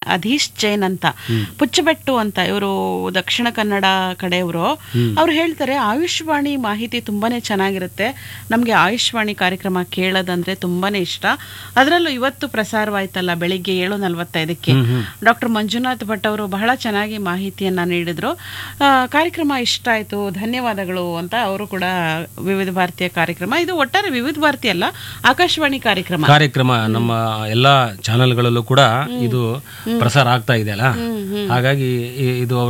ಅಧೀಶ್ ಜೈನ್ ಅಂತ ಪುಚ್ಚಬೆಟ್ಟು ಅಂತ ಇವರು ದಕ್ಷಿಣ ಕನ್ನಡ ಕಡೆಯವರು ಅವ್ರು ಹೇಳ್ತಾರೆ ಆಯುಷ್ವಾಣಿ ಮಾಹಿತಿ ತುಂಬಾನೇ ಚೆನ್ನಾಗಿರುತ್ತೆ ನಮಗೆ ಆಯುಷ್ವಾಣಿ ಕಾರ್ಯಕ್ರಮ ಕೇಳೋದಂದ್ರೆ ತುಂಬಾನೇ ಇಷ್ಟ ಅದರಲ್ಲೂ ಇವತ್ತು ಪ್ರಸಾರವಾಯ್ತಲ್ಲ ಬೆಳಿಗ್ಗೆ ಏಳು ನಲವತ್ತೈದಕ್ಕೆ ಡಾಕ್ಟರ್ ಮಂಜುನಾಥ್ ಭಟ್ ಅವರು ಬಹಳ ಚೆನ್ನಾಗಿ ಮಾಹಿತಿಯನ್ನ ನೀಡಿದ್ರು ಆ, ಕಾರ್ಯಕ್ರಮ ಇಷ್ಟ ಆಯ್ತು ಧನ್ಯವಾದಗಳು ಅಂತ ಅವರು ಕೂಡ ವಿವಿಧ ಭಾರತೀಯ ಕಾರ್ಯಕ್ರಮ ಇದು ಒಟ್ಟಾರೆ ವಿವಿಧ ಭಾರತಿ ಅಲ್ಲ ಆಕಾಶವಾಣಿ ಕಾರ್ಯಕ್ರಮ ಕಾರ್ಯಕ್ರಮ ನಮ್ಮ ಎಲ್ಲಾ ಚಾನೆಲ್ಗಳಲ್ಲೂ ಕೂಡ ಇದು ಪ್ರಸಾರ ಆಗ್ತಾ ಇದೆ ಅಲ್ಲ ಹಾಗಾಗಿ ಇ- ಇದು ಅವ್ರ